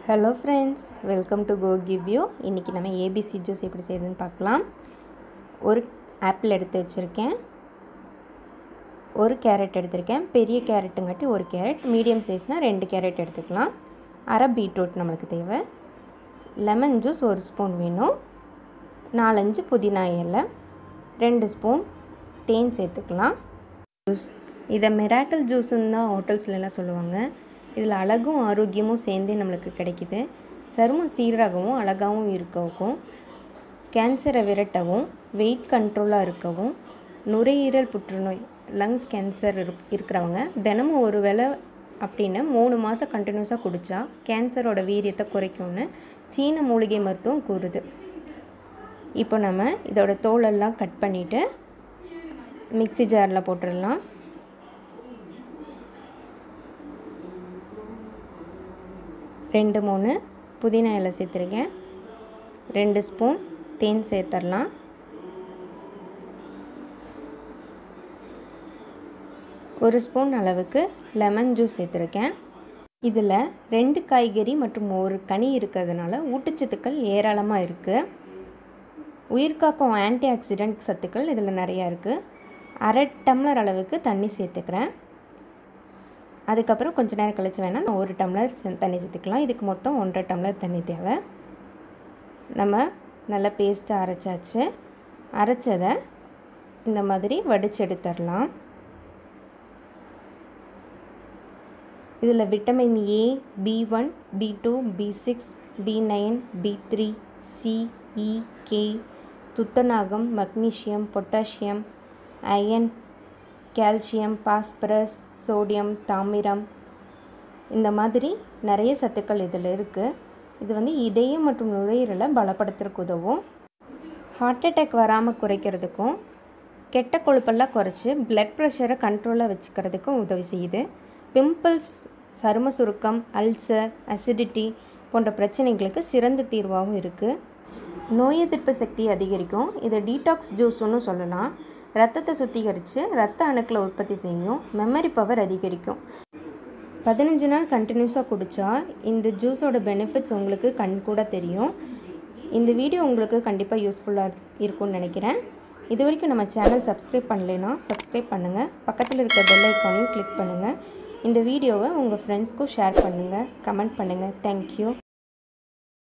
hello friends welcome to go give you இன்றைக்கி நம்ம ABC juice எப்படி செய்யுதுன்னு பார்க்கலாம் ஒரு ஆப்பிள் எடுத்து வச்சுருக்கேன் ஒரு கேரட் எடுத்திருக்கேன் பெரிய கேரட்டுங்காட்டி ஒரு கேரட் மீடியம் சைஸ்னால் ரெண்டு கேரட் எடுத்துக்கலாம் அரை பீட்ரூட் நம்மளுக்கு தேவை லெமன் ஜூஸ் ஒரு ஸ்பூன் வேணும் நாலஞ்சு புதினா இலை ரெண்டு ஸ்பூன் தேன் சேர்த்துக்கலாம் ஜூஸ் இதை மிராக்கல் ஜூஸுன்னு தான் ஹோட்டல்ஸ்லலாம் சொல்லுவாங்க இதில் அழகும் ஆரோக்கியமும் சேர்ந்தே நம்மளுக்கு கிடைக்கிது சருமம் சீராகவும் அழகாகவும் இருக்கவும் கேன்சரை விரட்டவும் வெயிட் கண்ட்ரோலாக இருக்கவும் நுரையீரல் புற்றுநோய் லங்ஸ் கேன்சர் இருப் இருக்கிறவங்க தினமும் ஒரு வேளை அப்படின்னு மூணு மாதம் கண்டினியூஸாக குடித்தா கேன்சரோட வீரியத்தை குறைக்கும்னு சீன மூலிகை மருத்துவம் கூறுது இப்போ நம்ம இதோட தோலெல்லாம் கட் பண்ணிவிட்டு மிக்ஸி ஜாரில் போட்டுடலாம் ரெண்டு மூணு புதினா இலை சேர்த்துருக்கேன் ரெண்டு ஸ்பூன் தேன் சேர்த்துடலாம் ஒரு ஸ்பூன் அளவுக்கு லெமன் ஜூஸ் சேர்த்துருக்கேன் இதில் ரெண்டு காய்கறி மற்றும் ஒரு கனி இருக்கிறதுனால ஊட்டச்சத்துக்கள் ஏராளமாக இருக்குது உயிர்காக்கும் ஆன்டி ஆக்சிடென்ட் சத்துக்கள் இதில் நிறையா இருக்குது அரை டம்ளர் அளவுக்கு தண்ணி சேர்த்துக்கிறேன் அதுக்கப்புறம் கொஞ்சம் நேரம் கழிச்சு வேணால் நான் ஒரு டம்ளர் தண்ணி சேர்த்துக்கலாம் இதுக்கு மொத்தம் ஒன்றரை டம்ளர் தண்ணி தேவை நம்ம நல்லா பேஸ்ட்டாக அரைச்சாச்சு அரைச்சதை இந்த மாதிரி வடித்து எடுத்துடலாம் இதில் vitamin A B one B two B six B nine B three C E K துத்தநாகம் magnesium potassium iron calcium phosphorus sodium தாமிரம் இந்த மாதிரி நிறைய சத்துக்கள் இதில் இருக்குது இது வந்து இதயம் மற்றும் நுரையீரலை பலப்படுத்துறதுக்கு உதவும் ஹார்ட் அட்டாக் வராமல் குறைக்கிறதுக்கும் கெட்ட கொழுப்பெல்லாம் குறைச்சி பிளட் ப்ரெஷரை கண்ட்ரோலாக வச்சுக்கிறதுக்கும் உதவி செய்யுது பிம்பிள்ஸ் சரும சுருக்கம் அல்சர் அசிடிட்டி போன்ற பிரச்சனைகளுக்கு சிறந்த தீர்வாகவும் இருக்குது நோய் எதிர்ப்பு சக்தி அதிகரிக்கும் இதை டீடாக்ஸ் ஜூஸ்னு சொல்லலாம் ரத்தத்தை சுத்திகரித்து ரத்த அணுக்களை உற்பத்தி செய்யும் மெமரி பவர் அதிகரிக்கும் பதினஞ்சு நாள் கண்டினியூஸாக குடித்தா இந்த ஜூஸோட பெனிஃபிட்ஸ் உங்களுக்கு கண் கூட தெரியும் இந்த வீடியோ உங்களுக்கு கண்டிப்பாக யூஸ்ஃபுல்லாக இருக்கும்னு நினைக்கிறேன் இது வரைக்கும் நம்ம சேனல் சப்ஸ்கிரைப் பண்ணலைன்னா சப்ஸ்கிரைப் பண்ணுங்கள் பக்கத்தில் இருக்க பெல் ஐக்கானையும் கிளிக் பண்ணுங்கள் இந்த வீடியோவை உங்கள் ஃப்ரெண்ட்ஸ்க்கும் ஷேர் பண்ணுங்கள் கமெண்ட் பண்ணுங்கள் தேங்க்யூ